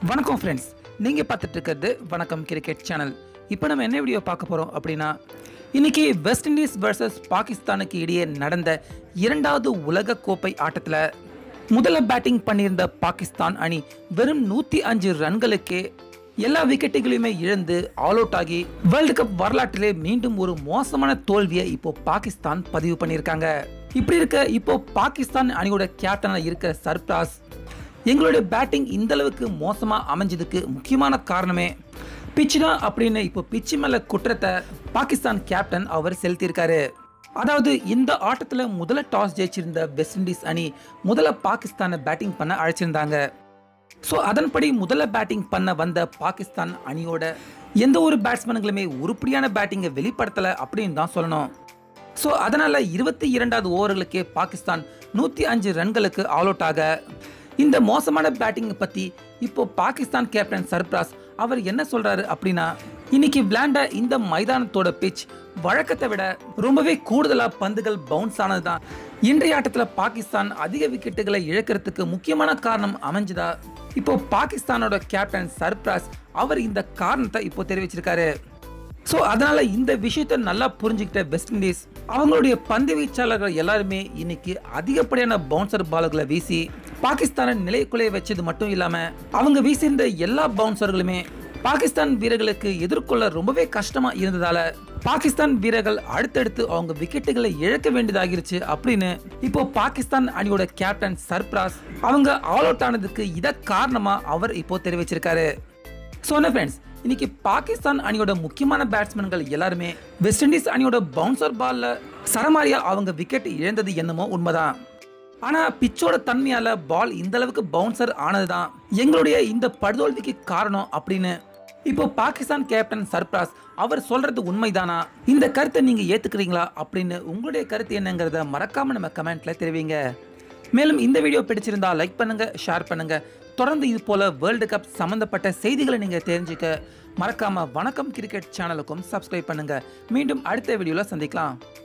வணக்கம் ஃப்ரெண்ட்ஸ் நீங்கள் பார்த்துட்டு இருக்கிறது வணக்கம் கிரிக்கெட் சேனல் இப்போ நம்ம என்ன வீடியோ பார்க்க போகிறோம் அப்படின்னா இன்னைக்கு வெஸ்ட் இண்டீஸ் வர்சஸ் பாகிஸ்தானுக்கு இடையே நடந்த இரண்டாவது உலக கோப்பை ஆட்டத்தில் முதல்ல பேட்டிங் பண்ணியிருந்த பாகிஸ்தான் அணி வெறும் நூற்றி அஞ்சு ரன்களுக்கே எல்லா விக்கெட்டுகளையுமே இழந்து ஆல் அவுட் ஆகி வேர்ல்டு கப் வரலாற்றிலே மீண்டும் ஒரு மோசமான தோல்வியை இப்போ பாகிஸ்தான் பதிவு பண்ணியிருக்காங்க இப்படி இருக்க இப்போ பாகிஸ்தான் அணியோட கேப்டனாக இருக்கிற சர்ப்ராஸ் எங்களுடைய பேட்டிங் இந்த அளவுக்கு மோசமா அமைஞ்சதுக்கு முக்கியமான காரணமே பிச் தான் அப்படின்னு இப்போ பிச்சு மேல குற்றத்தை பாகிஸ்தான் கேப்டன் அவர் செலுத்தியிருக்காரு அதாவது இந்த ஆட்டத்தில் முதல்ல டாஸ் ஜெயிச்சிருந்த வெஸ்ட் இண்டீஸ் அணி முதல்ல பாகிஸ்தானை பேட்டிங் பண்ண அழைச்சிருந்தாங்க ஸோ அதன்படி முதல்ல பேட்டிங் பண்ண வந்த பாகிஸ்தான் அணியோட எந்த ஒரு பேட்ஸ்மேனுங்களுமே உருப்படியான பேட்டிங்கை வெளிப்படுத்தலை அப்படின்னு தான் சொல்லணும் ஸோ அதனால இருபத்தி இரண்டாவது ஓவர்களுக்கே பாகிஸ்தான் நூற்றி அஞ்சு ரன்களுக்கு ஆல் அவுட் ஆக இந்த மோசமான பேட்டிங்கை பற்றி இப்போ பாகிஸ்தான் கேப்டன் சர்ப்ராஸ் அவர் என்ன சொல்றாரு அப்படின்னா இன்னைக்கு விளையாண்ட இந்த மைதானத்தோட பிச் வழக்கத்தை விட ரொம்பவே கூடுதலா பந்துகள் பவுன்ஸ் ஆனதுதான் இன்றைய ஆட்டத்தில் பாகிஸ்தான் அதிக விக்கெட்டுகளை இழக்கிறதுக்கு முக்கியமான காரணம் அமைஞ்சதா இப்போ பாகிஸ்தானோட கேப்டன் சர்ப்ராஸ் அவர் இந்த காரணத்தை இப்போ தெரிவிச்சிருக்காரு ஸோ அதனால இந்த விஷயத்தை நல்லா புரிஞ்சுக்கிட்ட வெஸ்ட் இண்டீஸ் அவங்களுடைய பந்து வீச்சாளர்கள் எல்லாருமே இன்னைக்கு அதிகப்படியான பவுன்சர் பால்களை வீசி பாகிஸ்தானை நிலைக்குலைய வச்சது மட்டும் இல்லாம அவங்க வீசியிருந்த எல்லா பவுன்சர்களுமே பாகிஸ்தான் வீரர்களுக்கு எதிர்கொள்ள ரொம்பவே கஷ்டமா இருந்ததால பாகிஸ்தான் வீரர்கள் அடுத்தடுத்து அவங்க விக்கெட்டுகளை இழக்க வேண்டியதாகிருச்சு அப்படின்னு இப்போ பாகிஸ்தான் அணியோட கேப்டன் சர்ப்ராஸ் அவங்க ஆல் அவுட் ஆனதுக்கு இத காரணமா அவர் இப்போ தெரிவிச்சிருக்காரு ஸோ என்ன ஃப்ரெண்ட்ஸ் இன்னைக்கு பாகிஸ்தான் அணியோட முக்கியமான பேட்ஸ்மேன்கள் எல்லாருமே வெஸ்ட் இண்டீஸ் அணியோட பவுன்சர் பால்ல சரமாரியா அவங்க விக்கெட் இழந்தது என்னமோ உண்மைதான் ஆனா பிச்சோட தன்மையால பால் இந்த அளவுக்கு பவுன்சர் ஆனதுதான் எங்களுடைய இந்த படுதோல்விக்கு காரணம் அப்படின்னு இப்போ பாகிஸ்தான் கேப்டன் சர்ப்ராஸ் அவர் சொல்றது உண்மைதானா இந்த கருத்தை நீங்க ஏத்துக்கிறீங்களா அப்படின்னு உங்களுடைய கருத்து என்னங்கிறத மறக்காம நம்ம கமெண்ட்ல தெரிவிங்க மேலும் இந்த வீடியோ பிடிச்சிருந்தா லைக் பண்ணுங்க ஷேர் பண்ணுங்க தொடர்ந்து இது போல வேர்ல்டு கப் சம்பந்தப்பட்ட செய்திகளை நீங்க தெரிஞ்சுக்க மறக்காம வணக்கம் கிரிக்கெட் சேனலுக்கும் சப்ஸ்கிரைப் பண்ணுங்க மீண்டும் அடுத்த வீடியோல சந்திக்கலாம்